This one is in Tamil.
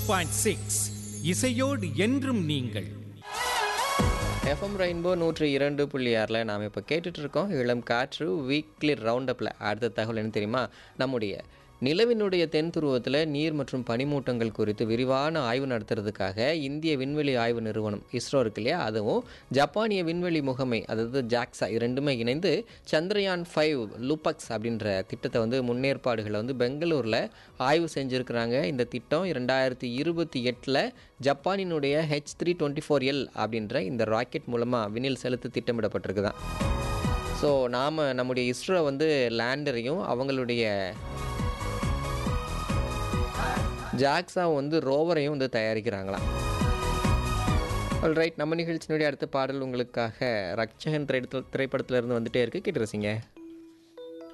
பாயிண்ட் சிக்ஸ் இசையோடு என்றும் நீங்கள் எஃப்எம் ரெயின்போ நூற்றி இரண்டு புள்ளி ஆறில் நாம் இப்போ கேட்டுட்டு இருக்கோம் இளம் காற்று வீக்லி ரவுண்ட் அப்பில் அடுத்த தகவல் என்ன தெரியுமா நம்முடைய நிலவினுடைய தென் துருவத்தில் நீர் மற்றும் பனிமூட்டங்கள் குறித்து விரிவான ஆய்வு நடத்துறதுக்காக இந்திய விண்வெளி ஆய்வு நிறுவனம் இஸ்ரோ இருக்கு இல்லையா அதுவும் ஜப்பானிய விண்வெளி முகமை அதாவது ஜாக்ஸா இது ரெண்டுமே இணைந்து சந்திரயான் ஃபைவ் லூபக்ஸ் அப்படின்ற திட்டத்தை வந்து முன்னேற்பாடுகளை வந்து பெங்களூரில் ஆய்வு செஞ்சுருக்கிறாங்க இந்த திட்டம் இரண்டாயிரத்தி இருபத்தி எட்டில் ஜப்பானினுடைய H three twenty four L அப்படின்ற இந்த ராக்கெட் மூலமாக விண்ணில் செலுத்த திட்டமிடப்பட்டிருக்குதான் ஸோ நாம் நம்முடைய இஸ்ரோ வந்து லேண்டரையும் அவங்களுடைய ஜாக்ஸா வந்து ரோவரையும் வந்து தயாரிக்கிறாங்களாம் ரைட் நம்ம நிகழ்ச்சியினுடைய அடுத்த பாடல் உங்களுக்காக ரக்ஷகன் திரைப்படத்தில் திரைப்படத்திலிருந்து வந்துட்டே இருக்கு கேட்டு ரசிங்க